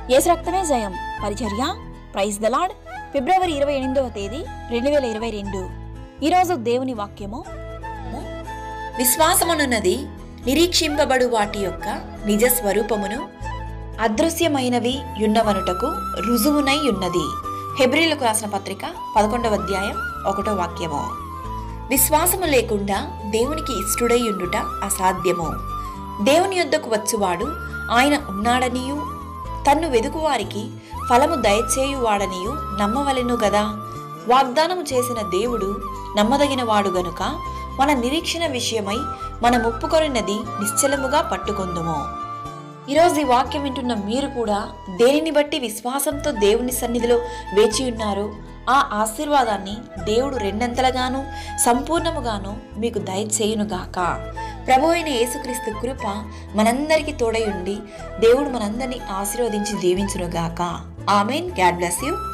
యేసు రక్తమే జయం పరిచర్య ప్రైజ్ ద లార్డ్ ఫిబ్రవరి ఇరవై ఎనిమిదవ తేదీ రెండు వేల ఇరవై రెండు ఈరోజు దేవుని వాక్యము విశ్వాసమునున్నది నిరీక్షింపబడు వాటి యొక్క నిజ స్వరూపమును అదృశ్యమైనవి యున్నవనుటకు రుజువునై ఉన్నది హెబ్రిలకు రాసిన పత్రిక పదకొండవ అధ్యాయం ఒకటో వాక్యము విశ్వాసము లేకుండా దేవునికి ఇష్టడై ఉండుట అసాధ్యము దేవుని యొద్దకు వచ్చువాడు ఆయన ఉన్నాడనియు తన్ను వెదుకువారికి ఫలము దయచేయువాడనియు నమ్మవలెను గదా వాగ్దానము చేసిన దేవుడు నమ్మదగినవాడు గనుక మన నిరీక్షణ విషయమై మన ముప్పుకొనినది నిశ్చలముగా పట్టుకొందుము ఈరోజు ఈ వాక్యం వింటున్న మీరు కూడా దేనిని బట్టి విశ్వాసంతో దేవుని సన్నిధిలో వేచి ఉన్నారు ఆ ఆశీర్వాదాన్ని దేవుడు రెండంతలుగాను సంపూర్ణముగాను మీకు దయచేయునుగాక ప్రభు అయిన యేసుక్రీస్తు కృప మనందరికీ తోడై ఉండి దేవుడు మనందరినీ ఆశీర్వదించి దీవించునుగాక ఆమెన్ గాడ్ బ్లెస్ యూ